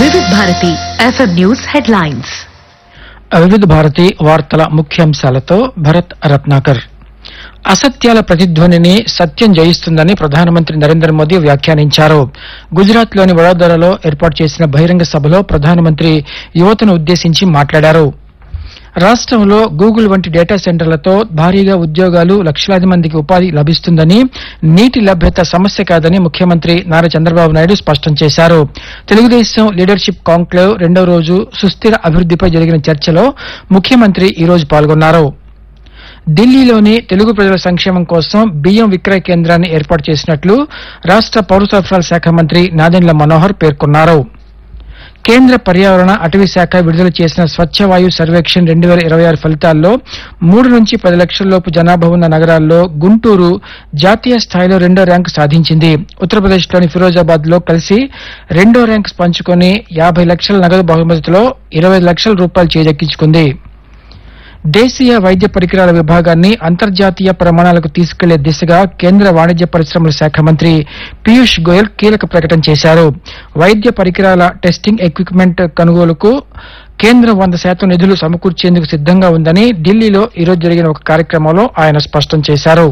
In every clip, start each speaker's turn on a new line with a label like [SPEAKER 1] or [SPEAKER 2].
[SPEAKER 1] వివిధ Bharati FM news headlines
[SPEAKER 2] వివిధ భారతి వార్తల ముఖ్యాంశాలతో భరత్ రత్నాకర్ అసత్యాల ప్రతిధ్వనిని సత్యం జయిస్తుందని ప్రధానమంత్రి నరేంద్ర మోదీ వ్యాఖ్యానించారు గుజరాత్ లోని వడోదరలో ఏర్పాటు చేసిన బహిరంగ సభలో ప్రధానమంత్రి యువతను ఉద్దేశించి మాట్లాడారు రాష్ట్రంలో గూగుల్ వంటి డేటా సెంటర్లతో భారీగా ఉద్యోగాలు లక్షలాది మందికి ఉపాధి లభిస్తుందని నీటి లభ్యత సమస్య కాదని ముఖ్యమంత్రి నారా చంద్రబాబు నాయుడు స్పష్టం చేశారు తెలుగుదేశం లీడర్షిప్ కాంక్లేవ్ రెండో రోజు సుస్థిర అభివృద్దిపై జరిగిన చర్చలో ముఖ్యమంత్రి ఈ రోజు పాల్గొన్నారు ఢిల్లీలోని తెలుగు ప్రజల సంక్షేమం కోసం బియ్యం విక్రయ కేంద్రాన్ని ఏర్పాటు చేసినట్లు రాష్ట్ర పౌర సరఫరాల శాఖ మంత్రి నాదెండ్ల మనోహర్ పేర్కొన్నారు కేంద్ర పర్యావరణ అటవీ శాఖ విడుదల చేసిన స్వచ్ఛ వాయు సర్వేక్షణ్ రెండు వేల ఇరవై ఆరు ఫలితాల్లో మూడు నుంచి పది లక్షల లోపు జనాభా ఉన్న నగరాల్లో గుంటూరు జాతీయ స్థాయిలో రెండో ర్యాంకు సాధించింది ఉత్తరప్రదేశ్లోని ఫిరోజాబాద్ లో కలిసి రెండో ర్యాంకు పంచుకొని యాభై లక్షల నగదు బహుమతిలో ఇరవై లక్షల రూపాయలు చేజెక్కించుకుంది దేశీయ వైద్య పరికరాల విభాగాన్ని అంతర్జాతీయ ప్రమాణాలకు తీసుకెళ్లే దిశగా కేంద్ర వాణిజ్య పరిశ్రమల శాఖ మంత్రి పీయూష్ గోయల్ కీలక ప్రకటన చేశారు వైద్య పరికరాల టెస్టింగ్ ఎక్విప్మెంట్ కొనుగోలుకు కేంద్రం వంద శాతం నిధులు సమకూర్చేందుకు సిద్ధంగా ఉందని ఢిల్లీలో ఈరోజు జరిగిన ఒక కార్యక్రమంలో ఆయన స్పష్టం చేశారు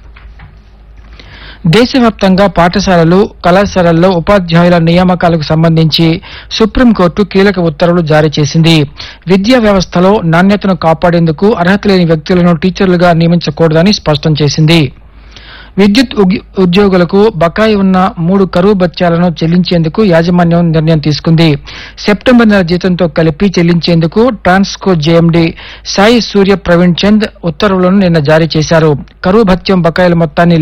[SPEAKER 2] దేశవ్యాప్తంగా పాఠశాలలు కళాశాలల్లో ఉపాధ్యాయుల నియామకాలకు సంబంధించి సుప్రీంకోర్టు కీలక ఉత్తర్వులు జారీ చేసింది విద్యా వ్యవస్థలో నాణ్యతను కాపాడేందుకు అర్హత లేని వ్యక్తులను టీచర్లుగా నియమించకూడదని స్పష్టం చేసింది విద్యుత్ ఉగ్- ఉద్యోగులకు బకాయి ఉన్న మూడు కరువు బత్యాలను చెల్లించేందుకు యాజమాన్యం నిర్ణయం తీసుకుంది సెప్టెంబర్ నెల జీతంతో కలిపి చెల్లించేందుకు ట్రాన్స్కో జేఎండీ సాయి సూర్య ప్రవీణ్ చంద్ ఉత్తర్వులను నిన్న జారీ చేశారు కరువు భత్యం బకాయిల మొత్తాన్ని